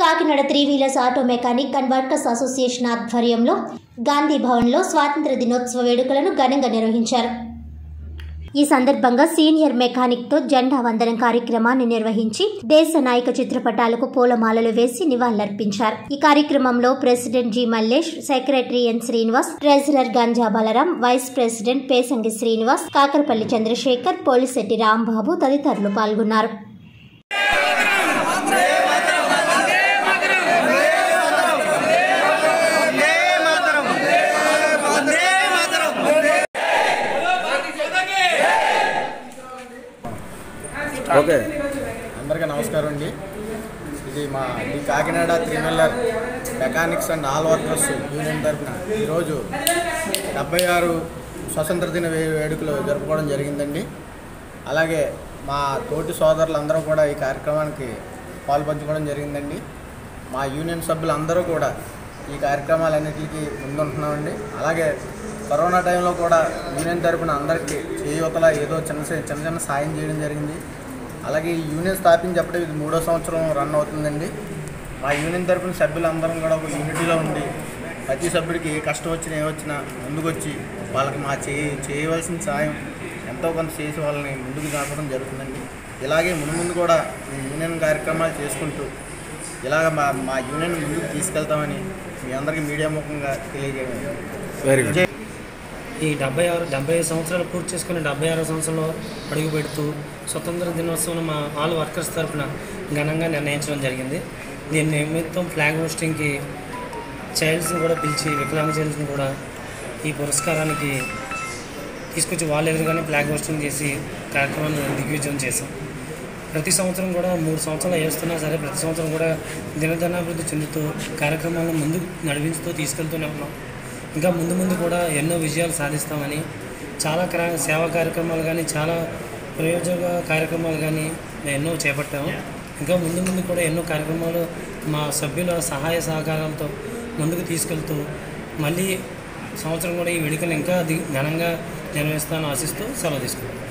Kakinada three wheelers auto mechanic and workers association ఆధ్వర్యంలో గాంధీ భవన్లో స్వాతంత్ర దినోత్సవ వేడుకలను ఘనంగా నిర్వహించారు ఈ సందర్భంగా సీనియర్ మెకానిక్ తో జెండా వందనం కార్యక్రమాన్ని నిర్వహించి దేశ నాయక చిత్రపటాలకు పూలమాలలు వేసి నివాళులర్పించారు ఈ కార్యక్రమంలో president G Mallesh secretary N Srinivas treasurer Ganja Balaram vice president Pesangi Srinivas Kakarapalli Chandrasekhar Polisetti Rambabu తదితరులు పాల్గొన్నారు ఓకే అందరికీ నమస్కారం అండి ఇది మా ఈ Kakinada three wheeler mechanics and all workers union తరఫున ఈరోజు డెబ్బై ఆరు స్వతంత్ర దిన వే- వేడుకలు జరుపుకోవడం జరిగిందండి అలాగే మా తోటి సోదరులందరూ కూడా ఈ కార్యక్రమానికి పాల్పంచుకోవడం జరిగిందండి మా యూనియన్ సభ్యులు అందరూ కూడా ఈ కార్యక్రమాలన్నిటికీ ముందుంటున్నామండి అలాగే కరోనా టైంలో కూడా యూనియన్ తరపున అందరికీ చేయూతల ఏదో చిన్న చిన్న చిన్న సాయం చేయడం జరిగింది అలాగే ఈ యూనియన్ స్థాపించేటప్పుడు ఇది మూడో సంవత్సరం రన్ అవుతుందండి మా యూనియన్ తరపున సభ్యులందరం కూడా ఒక యూనిటీలో ఉండి ప్రతి సభ్యుడికి ఏ కష్టం వచ్చినా ఏ వచ్చినా ముందుకొచ్చి వాళ్ళకి మా చేయ చేయవలసిన సాయం ఎంతో కొంత చేసి వాళ్ళని ముందుకు సాగడం జరుగుతుందండి ఇలాగే ముందు ముందు కూడా ఈ యూనియన్ కార్యక్రమాలు చేసుకుంటూ ఇలాగ మా మా యూనియన్ ముందుకు తీసుకెళ్తామని మీ అందరికీ మీడియా ముఖంగా తెలియజేయడం వెరీ గుడ్ ఈ డెబ్బై ఆరు డెబ్బై ఐదు సంవత్సరాలు పూర్తి చేసుకుని డెబ్బై ఆరో సంవత్సరంలో అడుగు పెడుతూ స్వతంత్ర దినోత్సవం మా ఆల్ వర్కర్స్ తరఫున ఘనంగా నిర్ణయించడం జరిగింది దీని నిమిత్తం ఫ్లాగ్ హోస్టింగ్కి చైల్డ్స్ని కూడా పిలిచి వికలాంగ చైల్డ్స్ని కూడా ఈ పురస్కారానికి తీసుకొచ్చి వాళ్ళ ఎదురుగానే ఫ్లాగ్ హోస్టింగ్ చేసి కార్యక్రమాన్ని దిగ్విజయం చేశాం ప్రతి సంవత్సరం కూడా మూడు సంవత్సరాలు వేస్తున్నా సరే ప్రతి సంవత్సరం కూడా దినదినాభివృద్ధి చెందుతూ కార్యక్రమాలను ముందు నడిపించుతూ తీసుకెళ్తూనే ఉన్నాం ఇంకా ముందు ముందు కూడా ఎన్నో విజయాలు సాధిస్తామని చాలా క్రా- సేవా కార్యక్రమాలు కానీ చాలా ప్రయోజక కార్యక్రమాలు కానీ మేము ఎన్నో చేపట్టాము ఇంకా ముందు ముందు కూడా ఎన్నో కార్యక్రమాలు మా సభ్యుల సహాయ సహకారాలతో ముందుకు తీసుకెళ్తూ మళ్ళీ సంవత్సరం కూడా ఈ వేడుకలు ఇంకా అధి ఘనంగా నిర్వహిస్తానని ఆశిస్తూ సెలవు తీసుకుంటాం